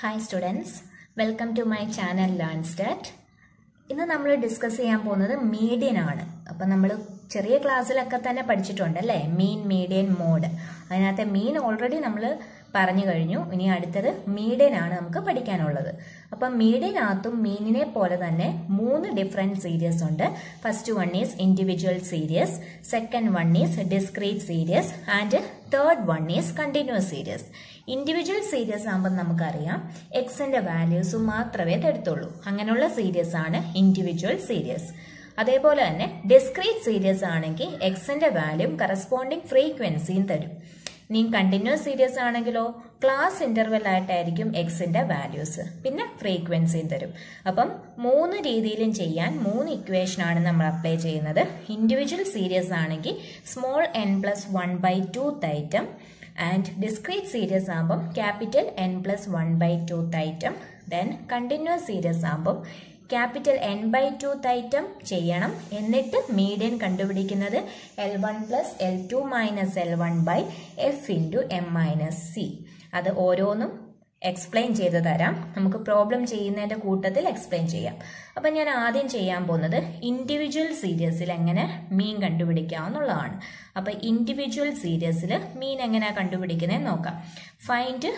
hi students welcome to my channel learn stat ഇന്ന് നമ്മൾ discuss ചെയ്യാൻ പോകുന്നത് മീഡിയൻ ആണ് അപ്പം നമ്മൾ ചെറിയ ക്ലാസ്സിലൊക്കെ തന്നെ പഠിച്ചിട്ടുണ്ട് അല്ലേ മീൻ മീഡിയൻ മോഡ് അതിനകത്തെ മീൻ ഓൾറെഡി നമ്മൾ പറഞ്ഞു കഴിഞ്ഞു ഇനി അടുത്തത് മീഡിയൻ ആണ് നമുക്ക് പഠിക്കാനുള്ളത് അപ്പം മീഡിയനകത്തും മീനിനെ പോലെ തന്നെ മൂന്ന് ഡിഫറെൻറ്റ് സീരീസ് ഉണ്ട് first one is individual series second one is discrete series and third one is continuous series individual series ആകുമ്പോൾ നമുക്കറിയാം എക്സിന്റെ വാല്യൂസ് മാത്രമേ തരത്തുള്ളൂ അങ്ങനെയുള്ള സീരീസ് ആണ് ഇൻഡിവിജ്വൽ സീരീസ് അതേപോലെ തന്നെ ഡിസ്ക്രീറ്റ് സീരീസ് ആണെങ്കിൽ എക്സിന്റെ വാല്യൂം കറസ്പോണ്ടിങ് ഫ്രീക്വൻസിയും തരും ഇനി കണ്ടിന്യൂസ് സീരീസ് ആണെങ്കിലോ ക്ലാസ് ഇന്റർവെൽ ആയിട്ടായിരിക്കും എക്സിന്റെ വാല്യൂസ് പിന്നെ ഫ്രീക്വൻസിയും തരും അപ്പം മൂന്ന് രീതിയിലും ചെയ്യാൻ മൂന്ന് ഇക്വേഷൻ ആണ് നമ്മൾ അപ്ലൈ ചെയ്യുന്നത് ഇൻഡിവിജ്വൽ സീരീസ് ആണെങ്കിൽ small N plus one by two th item and discrete series ആകുമ്പം capital N plus one by two th item then continuous series ആകുമ്പം capital N by two th item ചെയ്യണം എന്നിട്ട് മീഡിയൻ കണ്ടുപിടിക്കുന്നത് L one plus L two minus L one by F into M minus C അത് ഓരോന്നും explain ചെയ്ത് തരാം നമുക്ക് problem ചെയ്യുന്നതിൻ്റെ കൂട്ടത്തിൽ എക്സ്പ്ലെയിൻ ചെയ്യാം അപ്പം ഞാൻ ആദ്യം ചെയ്യാൻ പോകുന്നത് ഇൻഡിവിജ്വൽ സീരീസിൽ എങ്ങനെ മീൻ കണ്ടുപിടിക്കാം എന്നുള്ളതാണ് അപ്പം ഇൻഡിവിജ്വൽ സീരീസിൽ മീൻ എങ്ങനെയാണ് കണ്ടുപിടിക്കുന്നത് നോക്കാം ഫൈൻഡ്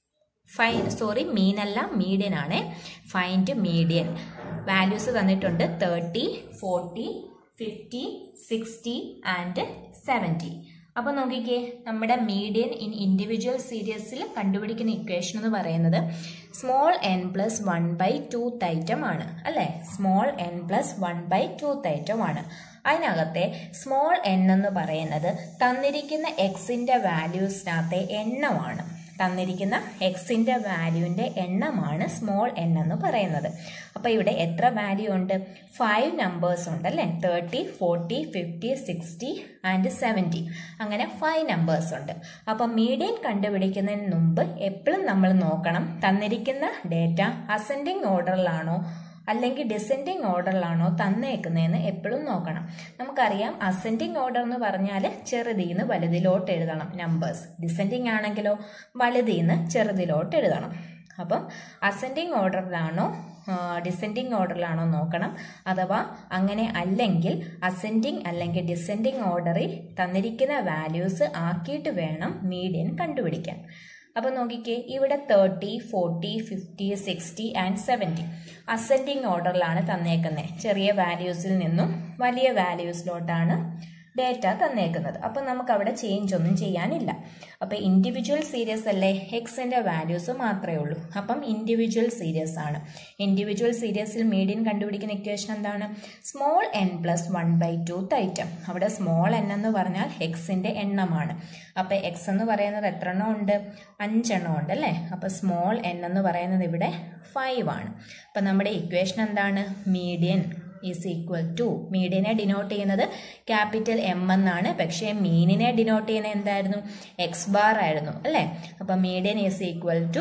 ഫൈൻ സോറി മീനല്ല മീഡിയൻ ആണ് ഫൈൻഡ് മീഡിയൻ വാല്യൂസ് തന്നിട്ടുണ്ട് thirty forty fifty sixty and seventy അപ്പോൾ നോക്കിക്കേ നമ്മുടെ മീഡിയൻ ഇൻ ഇൻഡിവിജ്വൽ സീരീസിൽ കണ്ടുപിടിക്കുന്ന ഇക്വേഷൻ എന്ന് പറയുന്നത് small N plus one by two th item ആണ് അല്ലേ small N plus one by two th item ആണ് അതിനകത്തെ സ്മോൾ എൻ എന്ന് പറയുന്നത് തന്നിരിക്കുന്ന എക്സിന്റെ വാല്യൂസിനകത്തെ എണ്ണമാണ് തന്നിരിക്കുന്ന എക്സിന്റെ വാല്യൂവിന്റെ എണ്ണമാണ് സ്മോൾ എൻ എന്ന് പറയുന്നത് അപ്പോൾ ഇവിടെ എത്ര വാല്യൂ ഉണ്ട് ഫൈവ് നമ്പേഴ്സ് ഉണ്ട് അല്ലേ thirty forty fifty sixty and seventy അങ്ങനെ ഫൈവ് നമ്പേഴ്സ് ഉണ്ട് അപ്പം മീഡിയൻ കണ്ടുപിടിക്കുന്നതിന് മുമ്പ് എപ്പോഴും നമ്മൾ നോക്കണം തന്നിരിക്കുന്ന ഡേറ്റ അസെൻഡിങ് ഓർഡറിലാണോ അല്ലെങ്കിൽ ഡിസെൻഡിങ് ഓർഡറിലാണോ തന്നേക്കുന്നതെന്ന് എപ്പോഴും നോക്കണം നമുക്കറിയാം അസെൻഡിങ് ഓർഡർ എന്ന് പറഞ്ഞാൽ ചെറുതീന്ന് വലുതിലോട്ട് എഴുതണം നമ്പേഴ്സ് ഡിസെൻഡിങ് ആണെങ്കിലോ വലുതീന്ന് ചെറുതിലോട്ട് എഴുതണം അപ്പം അസെൻഡിങ് ഓർഡറിലാണോ ഡിസെൻഡിങ് ഓർഡറിലാണോ നോക്കണം അഥവാ അങ്ങനെ അല്ലെങ്കിൽ അസെൻഡിങ് അല്ലെങ്കിൽ ഡിസെൻഡിങ് ഓർഡറിൽ തന്നിരിക്കുന്ന വാല്യൂസ് ആക്കിയിട്ട് വേണം മീഡിയൻ കണ്ടുപിടിക്കാൻ അപ്പോൾ നോക്കിക്കേ ഇവിടെ thirty forty fifty sixty and seventy ascending ഓർഡറിലാണ് തന്നേക്കുന്നത് ചെറിയ വാല്യൂസിൽ നിന്നും വലിയ വാല്യൂസിലോട്ടാണ് ഡേറ്റ തന്നേക്കുന്നത് അപ്പം നമുക്ക് അവിടെ ചേഞ്ച് ഒന്നും ചെയ്യാനില്ല അപ്പം ഇൻഡിവിജ്വൽ സീരീസ് അല്ലേ എക്സിന്റെ വാല്യൂസ് മാത്രമേ ഉള്ളൂ അപ്പം ഇൻഡിവിജ്വൽ സീരീസ് ആണ് ഇൻഡിവിജ്വൽ സീരീസിൽ മീഡിയൻ കണ്ടുപിടിക്കുന്ന ഇക്വേഷൻ എന്താണ് small N plus one by two th item അവിടെ സ്മോൾ എൻ എന്ന് പറഞ്ഞാൽ എക്സിന്റെ എണ്ണമാണ് അപ്പം എക്സ് എന്ന് പറയുന്നത് എത്ര എണ്ണം ഉണ്ട് അഞ്ചെണ്ണം ഉണ്ട് അല്ലേ അപ്പം സ്മോൾ എൻ എന്ന് പറയുന്നത് ഇവിടെ ഫൈവ് ആണ് അപ്പം നമ്മുടെ ഇക്വേഷൻ എന്താണ് മീഡിയൻ ഈസ് ഈക്വൽ ടു മീഡിയനെ ഡിനോട്ട് ചെയ്യുന്നത് ക്യാപിറ്റൽ എം എന്നാണ് പക്ഷേ മീനിനെ ഡിനോട്ട് ചെയ്യുന്നത് എന്തായിരുന്നു എക്സ് ബാർ ആയിരുന്നു അല്ലേ അപ്പം median is equal to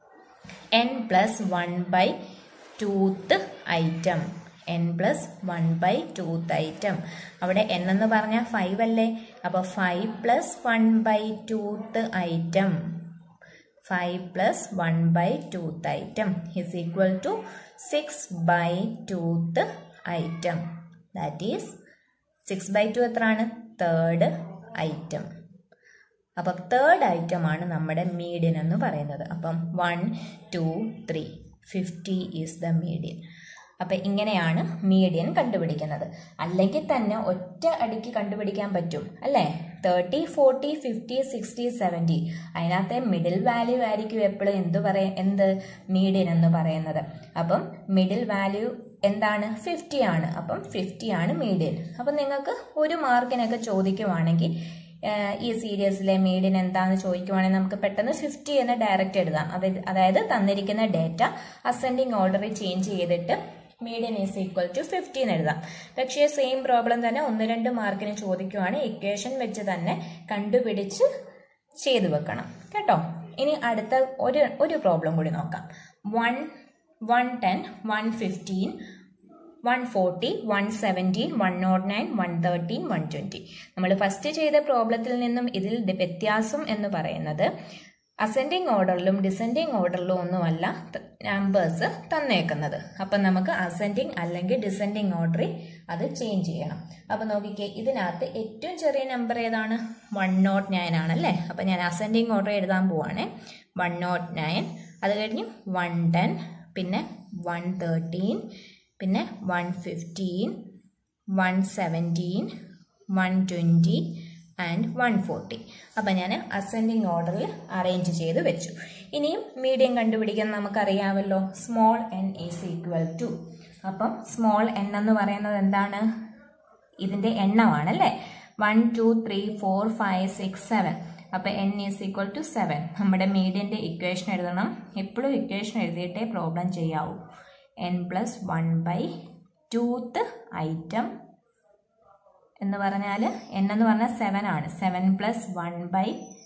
N plus one by two th item N plus one by two th item അവിടെ എൻ എന്ന് പറഞ്ഞാൽ ഫൈവ് അല്ലേ അപ്പോൾ five plus one by two th item five plus one by two th item is equal to six by two th item that is six by two എത്രയാണ് third item അപ്പം third item ആണ് നമ്മുടെ median എന്ന് പറയുന്നത് അപ്പം one two three fifty is the median അപ്പം ഇങ്ങനെയാണ് median കണ്ടുപിടിക്കുന്നത് അല്ലെങ്കിൽ തന്നെ ഒറ്റ അടിക്ക് കണ്ടുപിടിക്കാൻ പറ്റും അല്ലേ thirty forty fifty sixty seventy അതിനകത്തെ മിഡിൽ വാല്യൂ ആയിരിക്കും എപ്പോഴും എന്ത് പറയ എന്ത് മീഡിയൻ എന്ന് പറയുന്നത് അപ്പം മിഡിൽ വാല്യൂ എന്താണ് ഫിഫ്റ്റി ആണ് അപ്പം ഫിഫ്റ്റി ആണ് മീഡിയൻ അപ്പം നിങ്ങൾക്ക് ഒരു മാർക്കിനൊക്കെ ചോദിക്കുവാണെങ്കിൽ ഈ സീരീസിലെ മീഡിയൻ എന്താണെന്ന് ചോദിക്കുവാണെങ്കിൽ നമുക്ക് പെട്ടെന്ന് ഫിഫ്റ്റി എന്ന് ഡയറക്റ്റ് എഴുതാം അതായത് തന്നിരിക്കുന്ന ഡേറ്റ അസെൻഡിങ് ഓർഡറിൽ ചേഞ്ച് ചെയ്തിട്ട് median is equal to fifteen എഴുതാം പക്ഷേ സെയിം പ്രോബ്ലം തന്നെ ഒന്ന് രണ്ട് മാർക്കിന് ചോദിക്കുവാണെങ്കിൽ ഇക്വേഷൻ വെച്ച് തന്നെ കണ്ടുപിടിച്ച് ചെയ്തു വെക്കണം കേട്ടോ ഇനി അടുത്ത ഒരു ഒരു പ്രോബ്ലം കൂടി നോക്കാം one one ten one fifteen one forty one seventeen one nought nine one thirteen one twenty നമ്മൾ ഫസ്റ്റ് ചെയ്ത പ്രോബ്ലത്തിൽ നിന്നും ഇതിൽ വ്യത്യാസം എന്ന് പറയുന്നത് അസെൻഡിങ് ഓർഡറിലും ഡിസെൻഡിങ് ഓർഡറിലും ഒന്നുമല്ല നമ്പേഴ്സ് തന്നേക്കുന്നത് അപ്പം നമുക്ക് അസെൻഡിങ് അല്ലെങ്കിൽ ഡിസെൻഡിങ് ഓർഡറിൽ അത് ചേഞ്ച് ചെയ്യണം അപ്പം നോക്കിക്കേ ഇതിനകത്ത് ഏറ്റവും ചെറിയ നമ്പർ ഏതാണ് വൺ നോട്ട് നയൻ ആണല്ലേ അപ്പം ഞാൻ അസെൻഡിങ് ഓർഡർ എഴുതാൻ പോവാണേ വൺ നോട്ട് നയൻ അത് കഴിഞ്ഞ് വൺ ടെൻ പിന്നെ വൺ തേർട്ടീൻ പിന്നെ one fifteen one seventeen one twenty and one forty അപ്പം ഞാൻ അസെൻഡിങ് ഓർഡറിൽ അറേഞ്ച് ചെയ്ത് വെച്ചു ഇനിയും മീഡിയം കണ്ടുപിടിക്കാൻ നമുക്കറിയാമല്ലോ small N is equal to അപ്പം സ്മോൾ എൻ എന്ന് പറയുന്നത് എന്താണ് ഇതിൻ്റെ എണ്ണമാണല്ലേ one two three four five six seven അപ്പോൾ N is equal to seven നമ്മുടെ മീഡിയൻ്റെ ഇക്വേഷൻ എഴുതണം എപ്പോഴും ഇക്വേഷൻ എഴുതിയിട്ടേ പ്രോബ്ലം ചെയ്യാവൂ N plus one by two th item എന്ന് പറഞ്ഞാൽ എൻ എന്ന് പറഞ്ഞാൽ സെവൻ ആണ് seven plus one by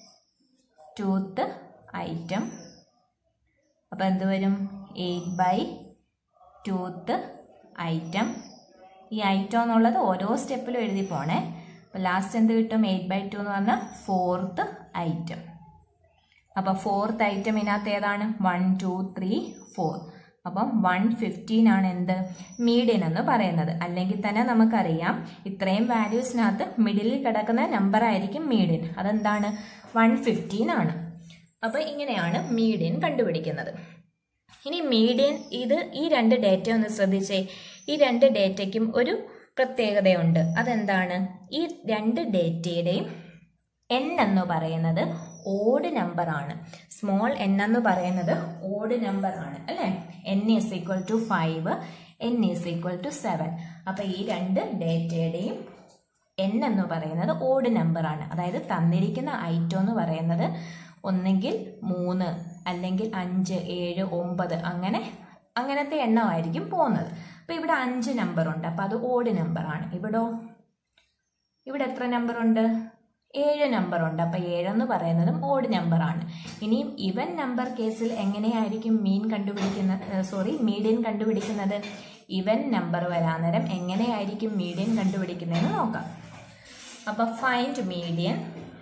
two th item അപ്പോൾ എന്ത് വരും എയ്റ്റ് ബൈ ടൂത്ത് ഐറ്റം ഈ ഐറ്റം എന്നുള്ളത് ഓരോ സ്റ്റെപ്പിലും എഴുതി പോണേ അപ്പോൾ ലാസ്റ്റ് എന്ത് കിട്ടും എയ്റ്റ് ബൈ ടു എന്ന് പറഞ്ഞാൽ ഫോർത്ത് ഐറ്റം അപ്പോൾ ഫോർത്ത് ഐറ്റം ഇതിനകത്ത് ഏതാണ് വൺ ടു ത്രീ ഫോർ അപ്പം വൺ ഫിഫ്റ്റീൻ ആണ് എന്ത് മീഡിയൻ എന്ന് പറയുന്നത് അല്ലെങ്കിൽ തന്നെ നമുക്കറിയാം ഇത്രയും വാല്യൂസിനകത്ത് മിഡിലിൽ കിടക്കുന്ന നമ്പർ ആയിരിക്കും മീഡിയൻ അതെന്താണ് വൺ ഫിഫ്റ്റീൻ ആണ് അപ്പോൾ ഇങ്ങനെയാണ് മീഡിയൻ കണ്ടുപിടിക്കുന്നത് ഇനി മീഡിയൻ ഇത് ഈ രണ്ട് ഡേറ്റ ഒന്ന് ശ്രദ്ധിച്ചേ ഈ രണ്ട് ഡേറ്റയ്ക്കും ഒരു പ്രത്യേകതയുണ്ട് അതെന്താണ് ഈ രണ്ട് ഡേറ്റയുടെയും എൻ എന്ന് പറയുന്നത് ഓഡ് നമ്പർ ആണ് സ്മോൾ എൻ എന്ന് പറയുന്നത് ഓഡ് നമ്പർ ആണ് അല്ലേ N is equal to five N is equal to seven അപ്പോൾ ഈ രണ്ട് ഡേറ്റയുടെയും എൻ എന്ന് പറയുന്നത് ഓഡ് നമ്പർ ആണ് അതായത് തന്നിരിക്കുന്ന ഐറ്റം എന്ന് പറയുന്നത് ഒന്നെങ്കിൽ മൂന്ന് അല്ലെങ്കിൽ അഞ്ച് ഏഴ് ഒമ്പത് അങ്ങനെ അങ്ങനത്തെ എണ്ണമായിരിക്കും പോകുന്നത് അപ്പോൾ ഇവിടെ അഞ്ച് നമ്പർ ഉണ്ട് അപ്പോൾ അത് ഓഡ് നമ്പർ ആണ് ഇവിടോ ഇവിടെ എത്ര നമ്പർ ഉണ്ട് ഏഴ് നമ്പർ ഉണ്ട് അപ്പോൾ ഏഴെന്ന് പറയുന്നതും ഓഡ് നമ്പർ ആണ് ഇനിയും ഇവൻ നമ്പർ കേസിൽ എങ്ങനെയായിരിക്കും മീൻ കണ്ടുപിടിക്കുന്ന സോറി മീഡിയൻ കണ്ടുപിടിക്കുന്നത് ഇവൻ നമ്പർ വരാൻ നേരം എങ്ങനെയായിരിക്കും മീഡിയൻ കണ്ടുപിടിക്കുന്നതെന്ന് നോക്കാം അപ്പോൾ ഫൈൻഡ് മീഡിയൻ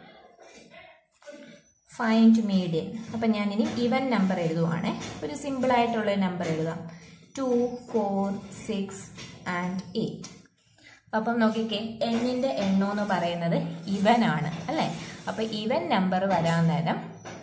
ഫൈൻഡ് മീഡിയൻ അപ്പം ഞാനിനി ഇവൻ നമ്പർ എഴുതുവാണേ ഒരു സിമ്പിളായിട്ടുള്ള നമ്പർ എഴുതാം two four six and eight അപ്പം നോക്കിക്കേ എന്നിൻ്റെ എണ്ണം എന്ന് പറയുന്നത് ഇവൻ ആണ് അല്ലേ അപ്പം ഇവൻ നമ്പർ വരാൻ നേരം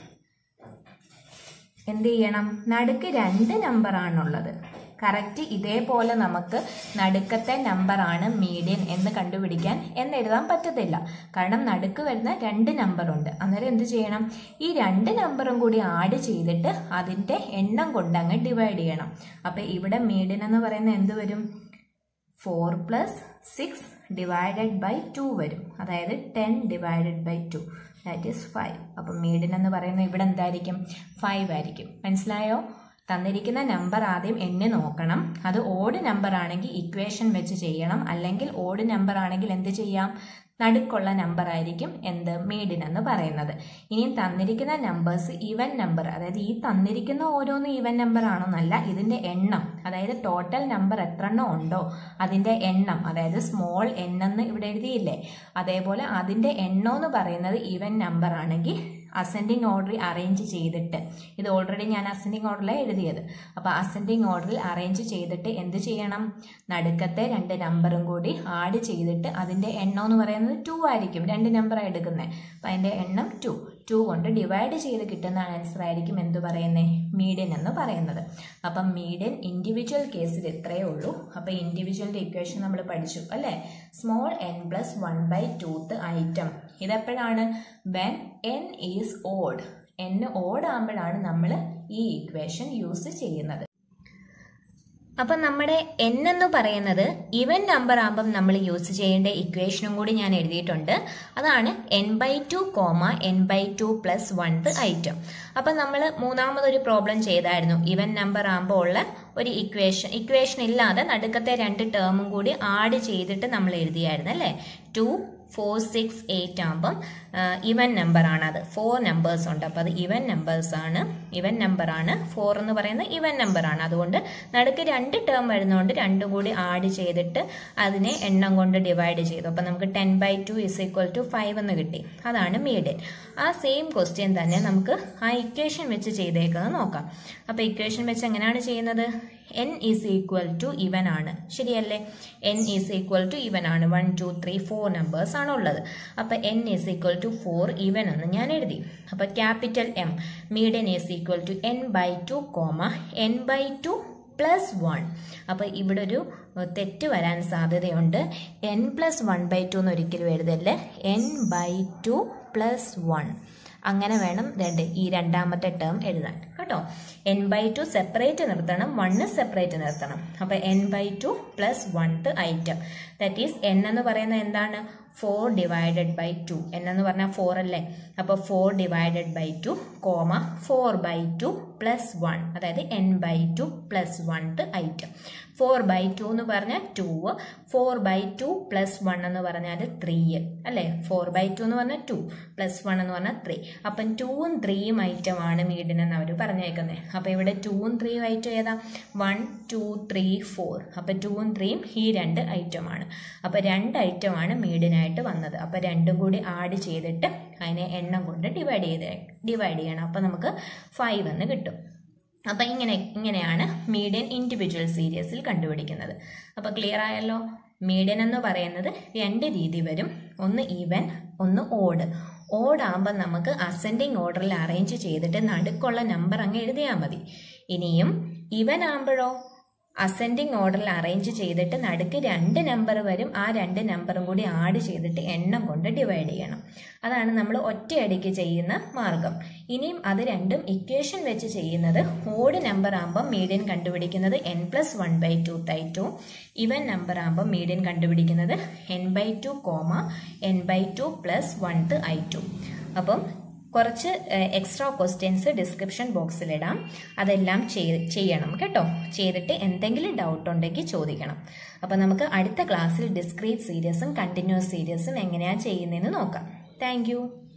എന്ത് ചെയ്യണം നടുക്ക് രണ്ട് നമ്പറാണുള്ളത് കറക്റ്റ് ഇതേപോലെ നമുക്ക് നടുക്കത്തെ നമ്പറാണ് മീഡിയൻ എന്ന് കണ്ടുപിടിക്കാൻ എന്നെഴുതാൻ പറ്റത്തില്ല കാരണം നടുക്ക് വരുന്ന രണ്ട് നമ്പറുണ്ട് അന്നേരം എന്ത് ചെയ്യണം ഈ രണ്ട് നമ്പറും കൂടി ആഡ് ചെയ്തിട്ട് അതിൻ്റെ എണ്ണം കൊണ്ട് അങ്ങ് ഡിവൈഡ് ചെയ്യണം അപ്പം ഇവിടെ മീഡിയൻ എന്ന് പറയുന്നത് എന്ത് വരും four plus six divided by two വരും അതായത് ten divided by two that is five അപ്പം മീഡിയൻ എന്ന് പറയുന്നത് ഇവിടെ എന്തായിരിക്കും ഫൈവ് ആയിരിക്കും മനസ്സിലായോ തന്നിരിക്കുന്ന നമ്പർ ആദ്യം എണ്ണി നോക്കണം അത് ഓഡ് നമ്പർ ആണെങ്കിൽ ഇക്വേഷൻ വെച്ച് ചെയ്യണം അല്ലെങ്കിൽ ഓഡ് നമ്പർ ആണെങ്കിൽ എന്ത് ചെയ്യാം നടുക്കുള്ള നമ്പർ ആയിരിക്കും എന്ത് മീഡിയൻ എന്ന് പറയുന്നത് ഇനിയും തന്നിരിക്കുന്ന നമ്പേഴ്സ് ഈവൻ നമ്പർ അതായത് ഈ തന്നിരിക്കുന്ന ഓരോന്നും ഈവൻ നമ്പർ ആണെന്നല്ല ഇതിൻ്റെ എണ്ണം അതായത് ടോട്ടൽ നമ്പർ എത്ര എണ്ണം ഉണ്ടോ അതിൻ്റെ എണ്ണം അതായത് സ്മോൾ എൻ എന്ന് ഇവിടെ എഴുതിയില്ലേ അതേപോലെ അതിൻ്റെ എണ്ണം എന്ന് പറയുന്നത് ഈവൻ നമ്പർ ആണെങ്കിൽ അസെൻഡിങ് ഓർഡറിൽ അറേഞ്ച് ചെയ്തിട്ട് ഇത് ഓൾറെഡി ഞാൻ അസെൻഡിങ് ഓർഡറിലാണ് എഴുതിയത് അപ്പോൾ അസെൻഡിങ് ഓർഡറിൽ അറേഞ്ച് ചെയ്തിട്ട് എന്ത് ചെയ്യണം നടുക്കത്തെ രണ്ട് നമ്പറും കൂടി ആഡ് ചെയ്തിട്ട് അതിൻ്റെ എണ്ണം എന്ന് പറയുന്നത് ടു ആയിരിക്കും രണ്ട് നമ്പറാണ് എടുക്കുന്നത് അപ്പോൾ അതിൻ്റെ എണ്ണം ടു ടു കൊണ്ട് ഡിവൈഡ് ചെയ്ത് കിട്ടുന്ന ആൻസർ ആയിരിക്കും എന്ത് പറയുന്നത് മീഡിയൻ എന്ന് പറയുന്നത് അപ്പം മീഡിയൻ ഇൻഡിവിജ്വൽ കേസിൽ ഇത്രയേ ഉള്ളൂ അപ്പോൾ ഇൻഡിവിജ്വലിൻ്റെ ഇക്വേഷൻ നമ്മൾ പഠിച്ചു അല്ലേ small N plus one by two th item ഇതെപ്പോഴാണ് when N is odd N odd ആകുമ്പോഴാണ് നമ്മൾ ഈ ഇക്വേഷൻ യൂസ് ചെയ്യുന്നത് അപ്പം നമ്മുടെ എൻ എന്ന് പറയുന്നത് ഇവൻ നമ്പർ ആകുമ്പം നമ്മൾ യൂസ് ചെയ്യേണ്ട ഇക്വേഷനും കൂടി ഞാൻ എഴുതിയിട്ടുണ്ട് അതാണ് N by two comma N by two plus one th item അപ്പം നമ്മൾ മൂന്നാമതൊരു പ്രോബ്ലം ചെയ്തായിരുന്നു ഇവൻ നമ്പർ ആകുമ്പോൾ ഉള്ള ഒരു ഇക്വേഷൻ ഇക്വേഷൻ ഇല്ലാതെ നടുക്കത്തെ രണ്ട് ടേമും കൂടി ആഡ് ചെയ്തിട്ട് നമ്മൾ എഴുതിയായിരുന്നു അല്ലേ ടു ഫോർ സിക്സ് എയ്റ്റ് ആകുമ്പം ഇവൻ നമ്പറാണ് അത് ഫോർ നമ്പേഴ്സ് ഉണ്ട് അപ്പോൾ അത് ഇവൻ നമ്പേഴ്സ് ആണ് ഇവൻ നമ്പറാണ് ഫോർ എന്ന് പറയുന്നത് ഇവൻ നമ്പറാണ് അതുകൊണ്ട് നടുക്ക് രണ്ട് ടേം വരുന്നതുകൊണ്ട് രണ്ടും കൂടി ആഡ് ചെയ്തിട്ട് അതിനെ എണ്ണം കൊണ്ട് ഡിവൈഡ് ചെയ്തു അപ്പം നമുക്ക് ten by two is equal to five എന്ന് കിട്ടി അതാണ് മീഡിയൻ ആ സെയിം ക്വസ്റ്റ്യൻ തന്നെ നമുക്ക് ആ ഇക്വേഷൻ വെച്ച് ചെയ്തേക്കുന്നത് നോക്കാം അപ്പോൾ ഇക്വേഷൻ വെച്ച് എങ്ങനെയാണ് ചെയ്യുന്നത് N is equal to even ആണ് ശരിയല്ലേ N is equal to even ആണ് one two three four numbers ആണ് ഉള്ളത് അപ്പോൾ N is equal to four even എന്ന് ഞാൻ എഴുതി അപ്പോൾ capital M median is equal to N by two comma N by two plus one അപ്പോൾ ഇവിടെ ഒരു തെറ്റ് വരാൻ സാധ്യതയുണ്ട് N plus one by two എന്ന് ഒരിക്കലും എഴുതല്ലേ N by two plus one അങ്ങനെ വേണം രണ്ട് ഈ രണ്ടാമത്തെ ടേം എഴുതാൻ കേട്ടോ എൻ ബൈ ടു സെപ്പറേറ്റ് നിർത്തണം വണ്ണ് സെപ്പറേറ്റ് നിർത്തണം അപ്പോൾ N by two plus one th item that is N എന്ന് പറയുന്നത് എന്താണ് four divided by two N എന്ന് പറഞ്ഞാൽ ഫോർ അല്ലേ അപ്പോൾ four divided by two comma four by two plus one അതായത് N by two plus one th item four by two എന്ന് പറഞ്ഞാൽ two four by two plus one എന്ന് പറഞ്ഞാൽ three അല്ലേ ഫോർ ബൈ ടു എന്ന് പറഞ്ഞാൽ ടു പ്ലസ് വൺ എന്ന് പറഞ്ഞാൽ ത്രീ അപ്പം ടൂവും ത്രീയും ഐറ്റമാണ് മീഡിയൻ എന്ന് അവർ പറഞ്ഞേക്കുന്നത് അപ്പോൾ ഇവിടെ ടൂവും ത്രീയും ഐറ്റം ഏതാ വൺ ടു ത്രീ ഫോർ അപ്പോൾ ടൂവും ത്രീയും ഈ രണ്ട് ഐറ്റമാണ് അപ്പോൾ രണ്ട് ഐറ്റമാണ് മീഡിയനായിട്ട് വന്നത് അപ്പോൾ രണ്ടും കൂടി ആഡ് ചെയ്തിട്ട് അതിനെ എണ്ണം കൊണ്ട് ഡിവൈഡ് ചെയ്ത് ഡിവൈഡ് ചെയ്യണം അപ്പോൾ നമുക്ക് ഫൈവ് എന്ന് കിട്ടും അപ്പം ഇങ്ങനെ ഇങ്ങനെയാണ് മീഡിയൻ ഇൻഡിവിജ്വൽ സീരീസിൽ കണ്ടുപിടിക്കുന്നത് അപ്പോൾ ക്ലിയർ ആയല്ലോ മീഡിയൻ എന്ന് പറയുന്നത് രണ്ട് രീതി വരും ഒന്ന് ഈവൻ ഒന്ന് ഓഡ് ഓഡ് ആകുമ്പോൾ നമുക്ക് അസെൻഡിങ് ഓർഡറിൽ അറേഞ്ച് ചെയ്തിട്ട് നടുക്കുള്ള നമ്പർ അങ്ങ് എഴുതിയാൽ മതി ഇനിയും ഇവൻ ആകുമ്പോഴോ അസെൻഡിങ് ഓർഡറിൽ അറേഞ്ച് ചെയ്തിട്ട് നടുക്ക് രണ്ട് നമ്പർ വരും ആ രണ്ട് നമ്പറും കൂടി ആഡ് ചെയ്തിട്ട് എണ്ണം കൊണ്ട് ഡിവൈഡ് ചെയ്യണം അതാണ് നമ്മൾ ഒറ്റയടിക്ക് ചെയ്യുന്ന മാർഗം ഇനിയും അത് രണ്ടും ഇക്വേഷൻ വെച്ച് ചെയ്യുന്നത് ഓഡ് നമ്പർ ആകുമ്പോൾ മീഡിയൻ കണ്ടുപിടിക്കുന്നത് N plus one by two തൈ ടു ഇവൻ നമ്പർ ആകുമ്പോൾ മീഡിയൻ കണ്ടുപിടിക്കുന്നത് N by two comma N by two plus one th ഐ ടു അപ്പം കുറച്ച് എക്സ്ട്രാ ക്വസ്റ്റ്യൻസ് ഡിസ്ക്രിപ്ഷൻ ബോക്സിൽ ഇടാം അതെല്ലാം ചെയ്യണം കേട്ടോ ചെയ്തിട്ട് എന്തെങ്കിലും ഡൗട്ട് ഉണ്ടെങ്കിൽ ചോദിക്കണം അപ്പോൾ നമുക്ക് അടുത്ത ക്ലാസ്സിൽ ഡിസ്ക്രീറ്റ് സീരീസും കണ്ടിന്യൂസ് സീരീസും എങ്ങനെയാണ് ചെയ്യുന്നതെന്ന് നോക്കാം താങ്ക്